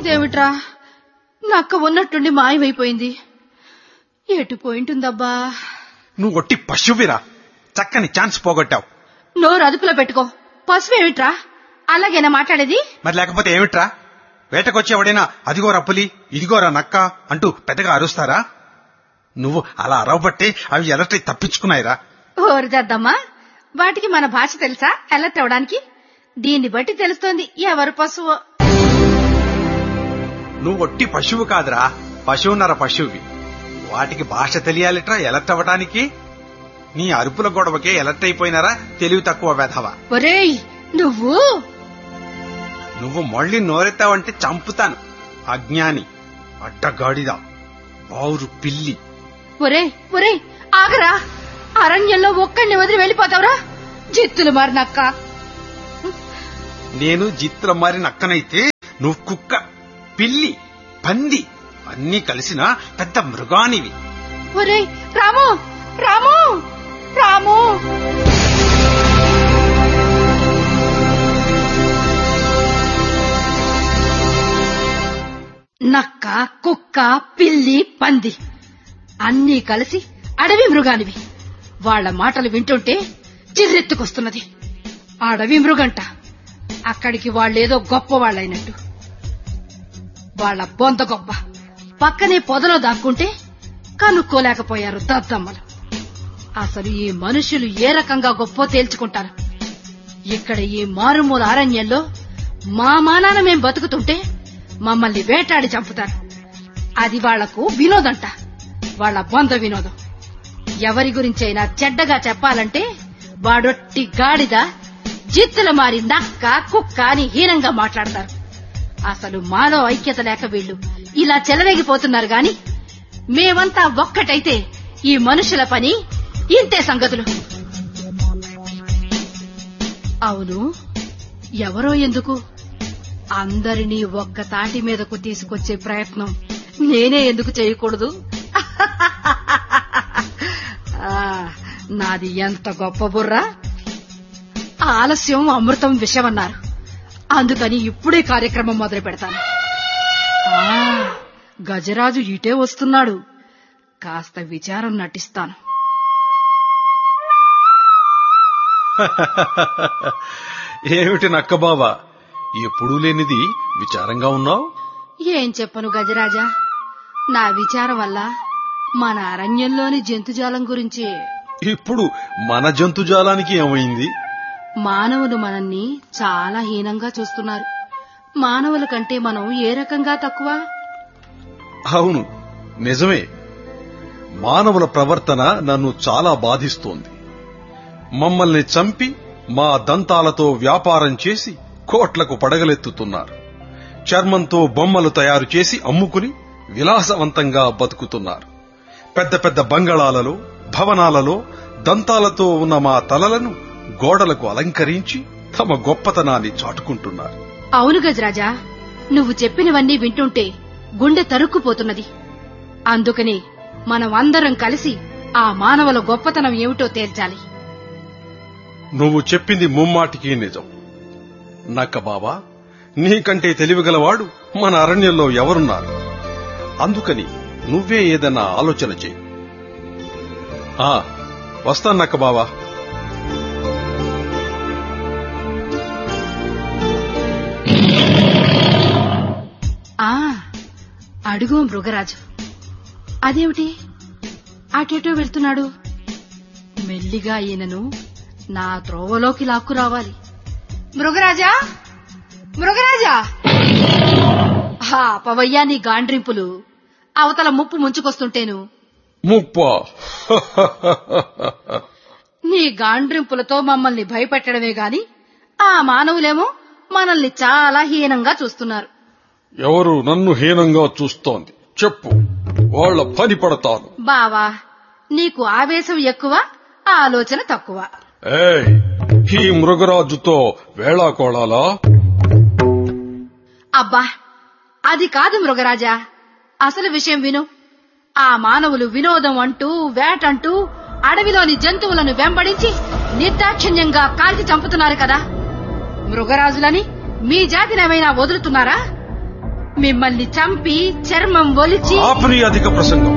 ఇదేమిట్రా నక్క ఉన్నట్టుండి మాయమైపోయింది ఎటు పోయింటుందబ్బా నువ్వు ఒట్టి పశువిరా చక్కని ఛాన్స్ పోగొట్టావు నోరు అదుపులో పెట్టుకో పసుపేమిట్రా అలాగేనా మాట్లాడేది మరి లేకపోతే ఏమిట్రా వేటకొచ్చి ఎవడైనా అదిగోరా పులి ఇదిగోరా నక్క అంటూ పెద్దగా అరుస్తారా నువ్వు అలా అరవబట్టే అవి ఎలట్రీ తప్పించుకున్నాయిరా ఓరు చేద్దామా వాటికి మన భాష తెలుసా అలర్ట్ అవడానికి దీన్ని బట్టి తెలుస్తోంది ఎవరు పశువు నువ్వు ఒట్టి పశువు కాదురా పశువున్నర పశువువి వాటికి భాష తెలియాలిట్రా ఎలర్ట్ అవ్వడానికి నీ అరుపుల గొడవకే ఎలర్ట్ అయిపోయినారా తెలివి తక్కువ వెధవ ఒరేయ్ నువ్వు నువ్వు మళ్ళీ నోరెత్తావంటే చంపుతాను అజ్ఞాని అడ్డగాడిదా బావురు పిల్లి ఒరేయ్ ఒరేయ్ ఆగరా అరణ్యంలో ఒక్కడిని వదిలి వెళ్ళిపోతావురా జిత్తులు మారినక్క నేను చిత్రం మారి నక్కనైతే నువ్వు కుక్క పిల్లి పంది అన్నీ కలిసిన పెద్ద మృగానివి ఒరేయ్ రాము రాము రాము నక్క కుక్క పిల్లి పంది అన్నీ కలిసి అడవి మృగానివి వాళ్ళ మాటలు వింటుంటే చిర్రెత్తుకొస్తున్నది అడవి మృగంట అక్కడికి వాళ్ళేదో గొప్ప వాళ్ళైనట్టు వాళ్ళ బొంత గొప్ప పక్కనే పొదలో దాక్కుంటే కనుక్కోలేకపోయారు దద్దమ్మలు అసలు ఈ మనుషులు ఏ రకంగా గొప్ప తేల్చుకుంటారు ఇక్కడ ఈ మారుమూల అరణ్యంలో మా మానాన మేం బతుకుతుంటే మమ్మల్ని వేటాడి చంపుతారు అది వాళ్లకు వినోదంట వాళ్ళ బొంద వినోదం ఎవరి గురించైనా చెడ్డగా చెప్పాలంటే వాడొట్టి గాడిద జిత్తుల మారి నక్క కుక్క అని హీనంగా మాట్లాడతారు అసలు మాలో ఐక్యత లేక వీళ్ళు ఇలా చెలరేగిపోతున్నారు గాని మేమంతా ఒక్కటైతే ఈ మనుషుల పని ఇంతే సంగతులు అవును ఎవరో ఎందుకు అందరినీ ఒక్క తాటి మీదకు తీసుకొచ్చే ప్రయత్నం నేనే ఎందుకు చేయకూడదు ఆ, నాది ఎంత గొప్ప బుర్ర ఆలస్యం అమృతం విషమన్నారు అందుకని ఇప్పుడే కార్యక్రమం మొదలు పెడతాను ఆ, గజరాజు ఇటే వస్తున్నాడు కాస్త విచారం నటిస్తాను ఏమిటి నక్క బావా ఎప్పుడూ లేనిది విచారంగా ఉన్నావు ఏం చెప్పను గజరాజా నా విచారం వల్ల మన అరణ్యంలోని జంతుజాలం గురించి ఇప్పుడు మన జంతుజాలానికి ఏమైంది మానవులు మనల్ని చాలా హీనంగా చూస్తున్నారు మానవుల కంటే మనం ఏ రకంగా తక్కువ అవును నిజమే మానవుల ప్రవర్తన నన్ను చాలా బాధిస్తోంది మమ్మల్ని చంపి మా దంతాలతో వ్యాపారం చేసి కోట్లకు పడగలెత్తుతున్నారు చర్మంతో బొమ్మలు తయారు చేసి అమ్ముకుని విలాసవంతంగా బతుకుతున్నారు పెద్ద పెద్ద బంగళాలలో భవనాలలో దంతాలతో ఉన్న మా తలలను గోడలకు అలంకరించి తమ గొప్పతనాన్ని చాటుకుంటున్నారు అవును గజరాజా నువ్వు చెప్పినవన్నీ వింటుంటే గుండె తరుక్కుపోతున్నది అందుకని మనం అందరం కలిసి ఆ మానవుల గొప్పతనం ఏమిటో తేల్చాలి నువ్వు చెప్పింది ముమ్మాటికి నిజం నక్క బాబా నీకంటే తెలివిగలవాడు మన అరణ్యంలో ఎవరున్నారు అందుకని నువ్వే ఏదన్నా ఆలోచన చేయి ఆ వస్తాను నక్క బావా ఆ అడుగు మృగరాజు అదేమిటి అటేటో వెళ్తున్నాడు మెల్లిగా ఈయనను నా త్రోవలోకి లాక్కు రావాలి మృగరాజా మృగరాజా హా పవయ్యా నీ గాండ్రింపులు అవతల ముప్పు ముంచుకొస్తుంటేను ముప్ప నీ గాండ్రింపులతో మమ్మల్ని భయపెట్టడమే గాని ఆ మానవులేమో మనల్ని చాలా హీనంగా చూస్తున్నారు ఎవరు నన్ను హీనంగా చూస్తోంది చెప్పు వాళ్ళ పని పడతాను బావా నీకు ఆవేశం ఎక్కువ ఆలోచన తక్కువ ఏయ్ ఈ మృగరాజుతో వేళాకోళాలా అబ్బా అది కాదు మృగరాజా అసలు విషయం విను ఆ మానవులు వినోదం అంటూ వేటంటూ అడవిలోని జంతువులను వెంబడించి నిర్దాక్షిణ్యంగా కాల్చి చంపుతున్నారు కదా మృగరాజులని మీ జాతినేమైనా వదులుతున్నారా మిమ్మల్ని చంపి చర్మం ఒలిచి ఆపని అధిక ప్రసంగం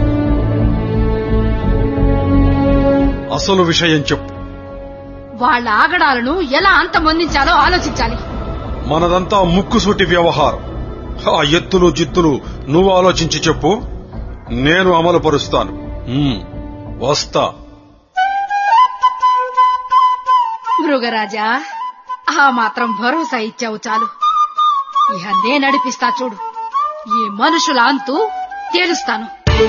అసలు విషయం చెప్పు వాళ్ళ ఆగడాలను ఎలా అంతమొందించాలో ఆలోచించాలి మనదంతా ముక్కుసూటి వ్యవహారం ఆ ఎత్తులు జిత్తులు నువ్వు ఆలోచించి చెప్పు నేను అమలు పరుస్తాను ఉమ్, వస్తా మృగరాజా ఆ మాత్రం భరోసా ఇచ్చావు చాలు ఇహ నే నడిపిస్తా చూడు ఈ మనుషుల అంతు తేలుస్తాను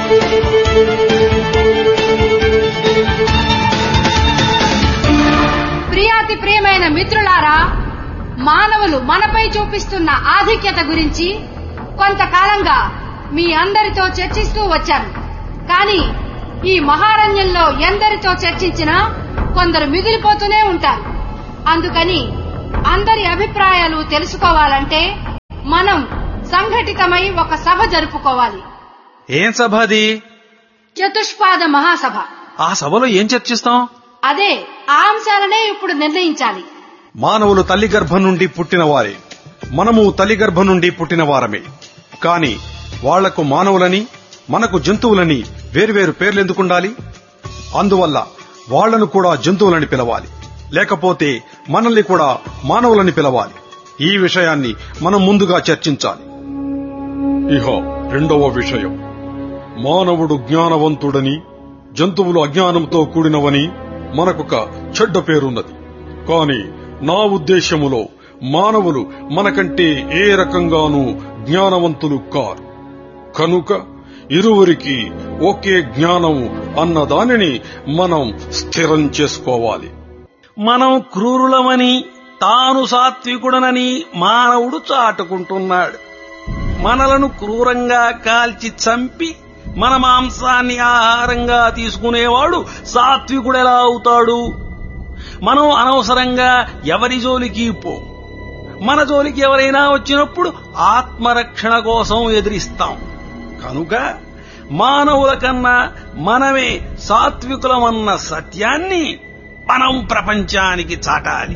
ప్రియాతి ప్రియమైన మిత్రులారా మానవులు మనపై చూపిస్తున్న ఆధిక్యత గురించి కొంతకాలంగా మీ అందరితో చర్చిస్తూ వచ్చాను కానీ ఈ మహారణ్యంలో ఎందరితో చర్చించినా కొందరు మిగిలిపోతూనే ఉంటారు అందుకని అందరి అభిప్రాయాలు తెలుసుకోవాలంటే మనం సంఘటితమై ఒక సభ జరుపుకోవాలి ఏం సభ అది చతుష్పాద మహాసభ ఆ సభలో ఏం చర్చిస్తాం అదే ఆ అంశాలనే ఇప్పుడు నిర్ణయించాలి మానవులు తల్లి గర్భం నుండి పుట్టిన వారే మనము తల్లి గర్భం నుండి పుట్టిన వారమే కాని వాళ్లకు మానవులని మనకు జంతువులని వేర్వేరు పేర్లెందుకుండాలి అందువల్ల వాళ్లను కూడా జంతువులని పిలవాలి లేకపోతే మనల్ని కూడా మానవులని పిలవాలి ఈ విషయాన్ని మనం ముందుగా చర్చించాలి ఇహ రెండవ విషయం మానవుడు జ్ఞానవంతుడని జంతువులు అజ్ఞానంతో కూడినవని మనకొక చెడ్డ పేరున్నది కాని నా ఉద్దేశములో మానవులు మనకంటే ఏ రకంగానూ జ్ఞానవంతులు కారు కనుక ఇరువురికి ఒకే జ్ఞానం అన్న దానిని మనం స్థిరం చేసుకోవాలి మనం క్రూరులమని తాను సాత్వికుడనని మానవుడు చాటుకుంటున్నాడు మనలను క్రూరంగా కాల్చి చంపి మన మాంసాన్ని ఆహారంగా తీసుకునేవాడు సాత్వికుడెలా అవుతాడు మనం అనవసరంగా ఎవరి జోలికి పో మన జోలికి ఎవరైనా వచ్చినప్పుడు ఆత్మరక్షణ కోసం ఎదిరిస్తాం కనుక మానవుల కన్నా మనమే సాత్వికులమన్న సత్యాన్ని మనం ప్రపంచానికి చాటాలి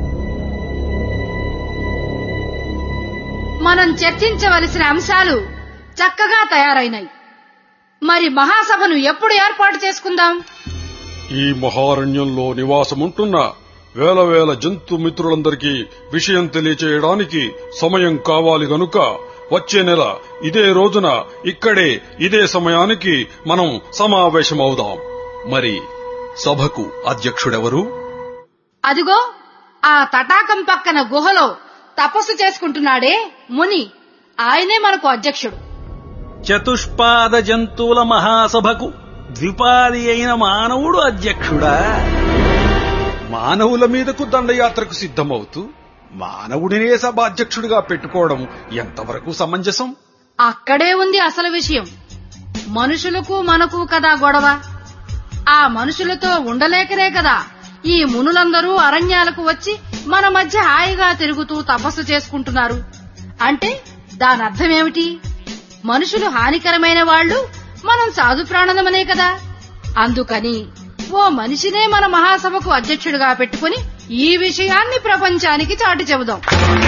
మనం చర్చించవలసిన అంశాలు చక్కగా తయారైనాయి మరి మహాసభను ఎప్పుడు ఏర్పాటు చేసుకుందాం ఈ మహారణ్యంలో నివాసముంటున్న వేల వేల జంతు మిత్రులందరికీ విషయం తెలియచేయడానికి సమయం కావాలి గనుక వచ్చే నెల ఇదే రోజున ఇక్కడే ఇదే సమయానికి మనం సమావేశమవుదాం మరి సభకు అధ్యక్షుడెవరు అదిగో ఆ తటాకం పక్కన గుహలో తపస్సు చేసుకుంటున్నాడే ముని ఆయనే మనకు అధ్యక్షుడు చతుష్పాద జంతువుల మహాసభకు ద్విపాది అయిన మానవుడు అధ్యక్షుడా మానవుల మీదకు దండయాత్రకు సిద్ధమవుతూ మానవుడినే సభాధ్యక్షుడిగా పెట్టుకోవడం ఎంతవరకు సమంజసం అక్కడే ఉంది అసలు విషయం మనుషులకు మనకు కదా గొడవ ఆ మనుషులతో ఉండలేకనే కదా ఈ మునులందరూ అరణ్యాలకు వచ్చి మన మధ్య హాయిగా తిరుగుతూ తపస్సు చేసుకుంటున్నారు అంటే దాని అర్థమేమిటి మనుషులు హానికరమైన వాళ్ళు మనం సాధు ప్రాణనమనే కదా అందుకని ఓ మనిషినే మన మహాసభకు అధ్యక్షుడిగా పెట్టుకుని ఈ విషయాన్ని ప్రపంచానికి చాటి చెబుదాం